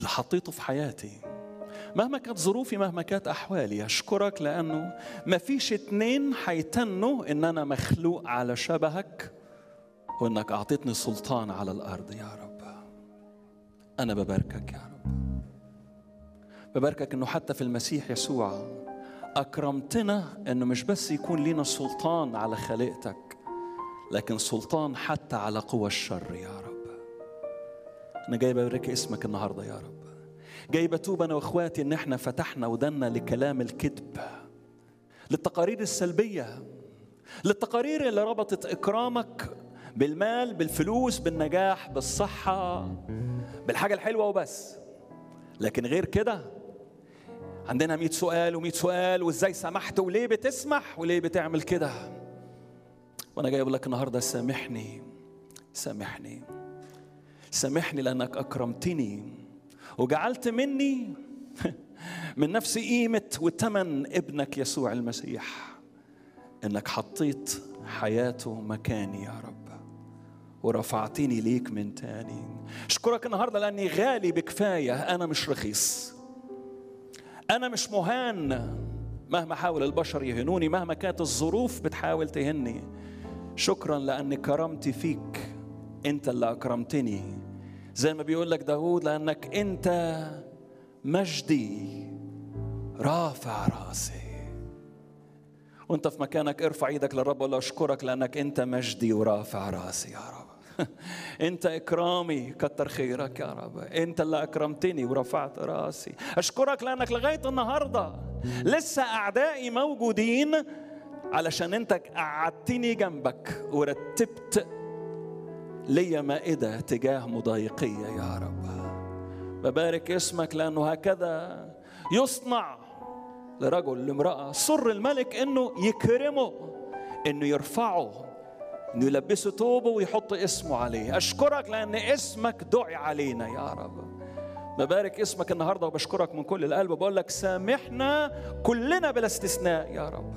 اللي حطيته في حياتي مهما كانت ظروفي مهما كانت أحوالي أشكرك لأنه ما فيش اتنين هيتنوا إن أنا مخلوق على شبهك وإنك أعطيتني سلطان على الأرض يا رب أنا بباركك يا رب بباركك إنه حتى في المسيح يسوع أكرمتنا إنه مش بس يكون لنا سلطان على خليقتك لكن سلطان حتى على قوى الشر يا رب أنا جاي ببارك اسمك النهاردة يا رب جاي بتوب أنا وإخواتي إن إحنا فتحنا ودنا لكلام الكذب للتقارير السلبية للتقارير اللي ربطت إكرامك بالمال بالفلوس بالنجاح بالصحة بالحاجة الحلوة وبس لكن غير كده عندنا مئة سؤال ومئة سؤال وازاي سمحت وليه بتسمح وليه بتعمل كده وانا جاي اقول لك النهارده سامحني سامحني سامحني لانك اكرمتني وجعلت مني من نفس قيمه وثمن ابنك يسوع المسيح انك حطيت حياته مكاني يا رب ورفعتني ليك من تاني اشكرك النهارده لاني غالي بكفايه انا مش رخيص انا مش مهان مهما حاول البشر يهنوني مهما كانت الظروف بتحاول تهني شكرا لأن كرامتي فيك أنت اللي أكرمتني زي ما بيقول لك داود لأنك أنت مجدي رافع راسي وانت في مكانك ارفع ايدك للرب وقول له اشكرك لانك انت مجدي ورافع راسي يا رب انت اكرامي كتر خيرك يا رب انت اللي اكرمتني ورفعت راسي اشكرك لانك لغايه النهارده لسه اعدائي موجودين علشان انت قعدتني جنبك ورتبت ليا مائده تجاه مضايقيه يا رب ببارك اسمك لانه هكذا يصنع لرجل لامراه سر الملك انه يكرمه انه يرفعه انه يلبسه توبه ويحط اسمه عليه اشكرك لان اسمك دعي علينا يا رب ببارك اسمك النهارده وبشكرك من كل القلب وبقول لك سامحنا كلنا بلا استثناء يا رب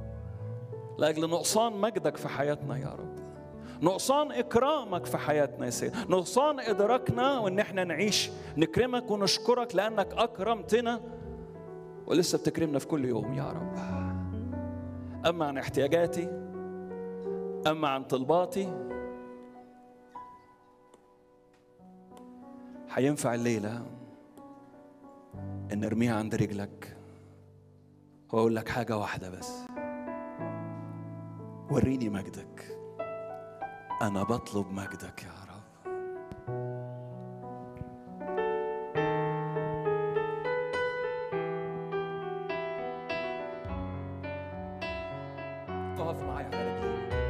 لاجل نقصان مجدك في حياتنا يا رب نقصان اكرامك في حياتنا يا سيد نقصان ادراكنا وان احنا نعيش نكرمك ونشكرك لانك اكرمتنا ولسه بتكرمنا في كل يوم يا رب اما عن احتياجاتي اما عن طلباتي هينفع الليله ان ارميها عند رجلك واقول لك حاجه واحده بس وريني مجدك انا بطلب مجدك يا رب اقف معايا على رجليك